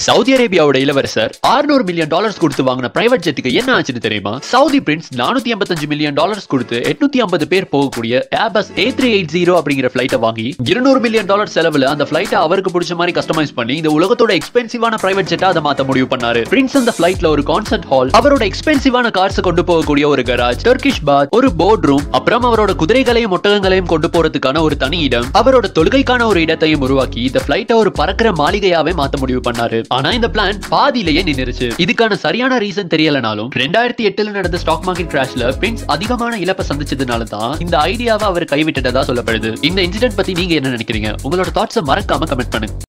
Saudi அரேபியாவோட இளவரசர் 600 million dollars கொடுத்து வாங்கின பிரைவேட் ஜெட்டுக்கு என்ன ஆச்சுன்னு தெரியுமா சவுதி பிரின்ஸ் 485 மில்லியன் டாலர்ஸ் கொடுத்து 850 பேர் போகக்கூடிய Airbus A three eight zero அப்படிங்கிற ஃபிளைட்டை வாங்கி 200 மில்லியன் டாலர் செலவுல அந்த ஃபிளைட்டை அவருக்கு பிடிச்ச மாதிரி கஸ்டமைஸ் பண்ணி இந்த உலகத்தோட எக்ஸ்பென்சிவான பிரைவேட் ஜெட்டா அதை மாத்த முடிவு பண்ணாரு பிரின்ஸ் அந்த ஃபிளைட்ல ஒரு கான்சர்ட் ஹால் அவரோட எக்ஸ்பென்சிவான கார்ஸ் கொண்டு போகக்கூடிய ஒரு கராஜ் டர்கிஷ் பாத் ஒரு போர்ட் ரூம் அப்புறம் அவரோட குதிரைகளையும் ஒட்டகங்களையும் கொண்டு போறதுக்கான ஒரு தனி இடம் அவரோட தொழுகைக்கான ஒரு இடத்தையும் உருவாக்கி இந்த பிளைட்டை ஒரு பறக்கிற மாளிகையாவே மாத்த முடிவு பண்ணாரு ஆனா இந்த பிளான் பாதியிலேயே நின்னுருச்சு இதுக்கான சரியான ரீசன் தெரியலனாலும் ரெண்டாயிரத்தி எட்டுல நடந்த ஸ்டாக் மார்க்கெட் கிராஷ்ல பிரின்ஸ் அதிகமான இழப்பை சந்திச்சதுனால தான் இந்த ஐடியாவை அவர் கைவிட்டதா சொல்லப்படுது இந்த இன்சிடென்ட் பத்தி நீங்க என்ன நினைக்கிறீங்க உங்களோட தாட்ஸை மறக்காம கமெண்ட் பண்ணுங்க